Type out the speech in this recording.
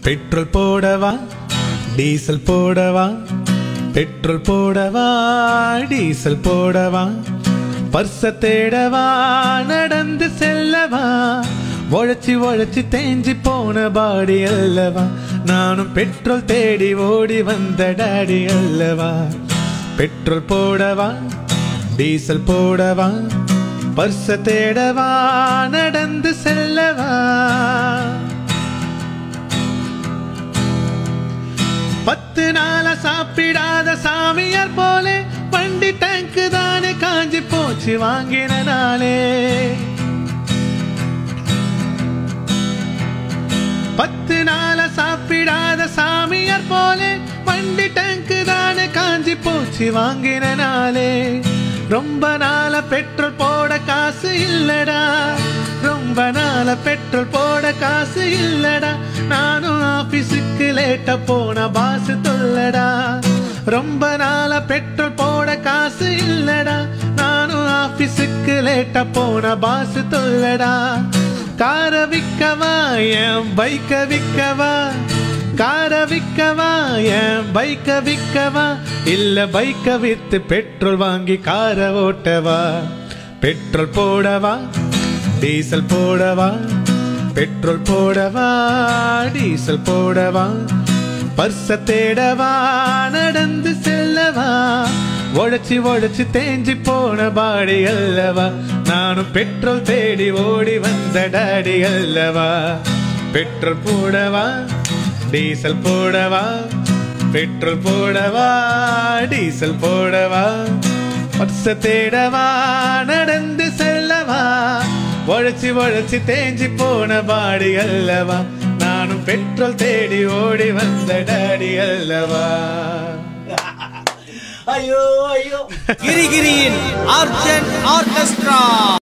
petrol போடவா diesel போடவா petrol போடவா டீசல் போடவா பர்ச தேடவா நடந்து செல்லவா உழைச்சி உழைச்சி தேஞ்சி போன பாடி அல்லவா நானும் பெட்ரோல் தேடி ஓடி வந்த டாடி அல்லவா பெட்ரோல் போடவா டீசல் போடவா பர்ச தேடவா நடந்து செல்லவா பத்து நாளா சாப்பிடாத சாமியார் போலே வண்டி டேங்கு தானே காஞ்சி போச்சு வாங்கின நாளே பத்து நாளா சாப்பிடாத சாமியார் போலே வண்டி டேங்கு தானே காஞ்சி போச்சு வாங்கின நாளே ரொம்ப நாள பெட்ரோல் போட காசு இல்லடா ரொம்ப நாள பெட்ரோல் போட காசு இல்லடா நானும் ஆபீஸுக்கு லேட்டா போன பாசு தொல்லடா ரொம்ப நாள பெட்ரோல் போட காசு இல்லடா நானும் ஆபீஸுக்கு லேட்டா போன பாசு தொல்லடா கார விக்கவா என் பைக்க விக்கவா கார விக்கவா என் பைக்க விக்கவா இல்ல பைக்க வித்து பெட்ரோல் வாங்கி கார ஓட்டவா பெட்ரோல் போடவா டீசல் போடவா பெட்ரோல் போடவா டீசல் போடவா பர்ச தேடவா நடந்து செல்லவா உழைச்சி உழைச்சி தேஞ்சி போன பாடி அல்லவா நானும் பெட்ரோல் தேடி ஓடி வந்த டாடி அல்லவா பெட்ரோல் போடவா டீசல் போடவா பெட்ரோல் போடவா டீசல் போடவா பர்ச தேடவா நடந்து செல்லவா உழைச்சி உழைச்சி தேஞ்சி போன பாடி அல்லவா நானும் பெட்ரோல் தேடி ஓடி வந்த டாடி அல்லவா ஐயோ ஐயோ கிரிகிரியின் ஆர்ஜன் ஆர்கெஸ்ட்ரா